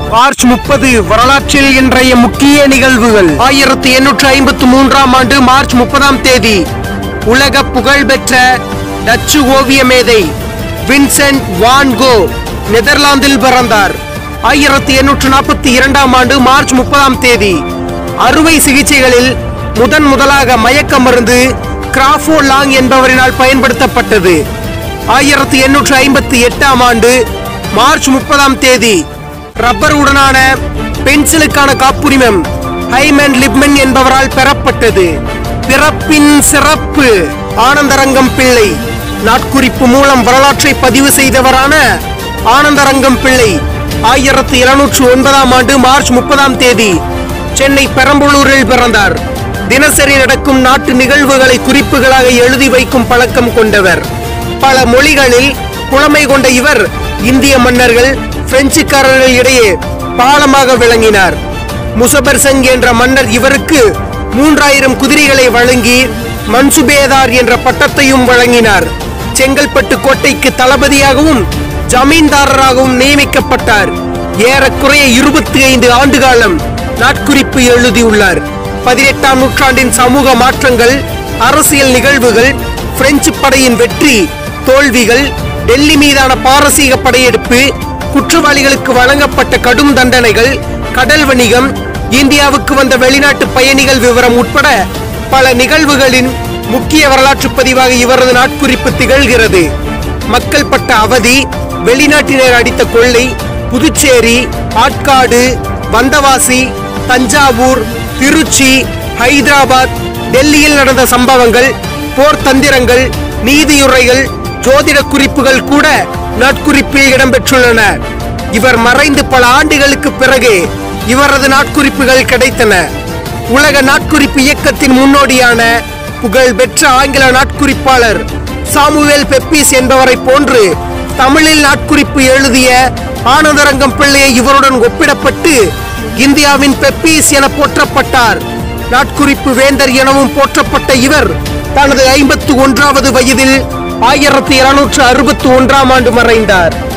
March முப்பது வரலாற்றில் இன்றைய முக்கிய நிகழ்வுகள் ஆயிரத்தி எண்ணூற்று ஐம்பத்தி மூன்றாம் ஆண்டு மார்ச் முப்பதாம் தேதி உலக புகழ்பெற்ற டச்சு ஓவிய மேதை வின்சென்ட் வான் கோ நெதர்லாந்தில் பிறந்தார் ஆயிரத்தி எண்ணூற்று நாற்பத்தி இரண்டாம் ஆண்டு மார்ச் முப்பதாம் தேதி அறுவை சிகிச்சைகளில் முதன் முதலாக மயக்க மருந்து கிராஃபோ லாங் என்பவரினால் பயன்படுத்தப்பட்டது ஆயிரத்தி எண்ணூற்று ஐம்பத்தி எட்டாம் ஆண்டு மார்ச் முப்பதாம் தேதி ரப்பர் உடனான பென்சிலுக்கான காப்புரிமம் ஹைமன் லிப்மன் என்பவரால் பெறப்பட்டது பிறப்பின் சிறப்பு ஆனந்தரங்கம் பிள்ளை நாட்குறிப்பு மூலம் வரலாற்றை பதிவு செய்தவரான ஆனந்தரங்கம் பிள்ளை ஆயிரத்தி எழுநூற்று ஒன்பதாம் ஆண்டு மார்ச் முப்பதாம் தேதி சென்னை பெரம்பலூரில் பிறந்தார் தினசரி நடக்கும் நாட்டு நிகழ்வுகளை குறிப்புகளாக எழுதி வைக்கும் பழக்கம் கொண்டவர் பல மொழிகளில் புலமை கொண்ட இவர் இந்திய மன்னர்கள் பிரெஞ்சுக்காரர்கள் இடையே பாலமாக விளங்கினார் முசபர் சங் என்ற மன்னர் இவருக்கு மூன்றாயிரம் குதிரைகளை வழங்கி மன்சுபேதார் என்ற பட்டத்தையும் வழங்கினார் செங்கல்பட்டு கோட்டைக்கு தளபதியாகவும் ஜமீன்தாரராகவும் நியமிக்கப்பட்டார் ஏறக்குறைய இருபத்தி ஐந்து ஆண்டு காலம் நாட்குறிப்பு எழுதியுள்ளார் பதினெட்டாம் நூற்றாண்டின் சமூக மாற்றங்கள் அரசியல் நிகழ்வுகள் பிரெஞ்சு படையின் வெற்றி தோல்விகள் டெல்லி மீதான பாரசீக படையெடுப்பு குற்றவாளிகளுக்கு வழங்கப்பட்ட கடும் தண்டனைகள் கடல் வணிகம் இந்தியாவுக்கு வந்த வெளிநாட்டு பயணிகள் விவரம் உட்பட பல நிகழ்வுகளின் முக்கிய வரலாற்று பதிவாக இவரது நாட்குறிப்பு திகழ்கிறது மக்கள் பட்ட அவதி வெளிநாட்டினர் அடித்த கொள்ளை புதுச்சேரி ஆட்காடு வந்தவாசி தஞ்சாவூர் திருச்சி ஹைதராபாத் டெல்லியில் நடந்த சம்பவங்கள் போர் தந்திரங்கள் நீதியுரைகள் ஜோதிட குறிப்புகள் கூட நாட்குறிப்பில் இடம்பெற்றுள்ளன இவர் மறைந்து பல ஆண்டுகளுக்கு பிறகு இவரது நாட்குறிப்புகள் கிடைத்தன உலக நாட்குறிப்பு இயக்கத்தின் முன்னோடியான புகழ்பெற்ற ஆங்கில நாட்குறிப்பாளர் சாமுவேல் பெப்பீஸ் என்பவரை போன்று தமிழில் நாட்குறிப்பு எழுதிய ஆனந்தரங்கம் பிள்ளையை இவருடன் ஒப்பிடப்பட்டு இந்தியாவின் பெப்பீஸ் என போற்றப்பட்டார் நாட்குறிப்பு வேந்தர் எனவும் போற்றப்பட்ட இவர் தனது ஐம்பத்து ஒன்றாவது வயதில் ஆயிரத்தி இருநூற்று அறுபத்தி ஒன்றாம் ஆண்டு மறைந்தார்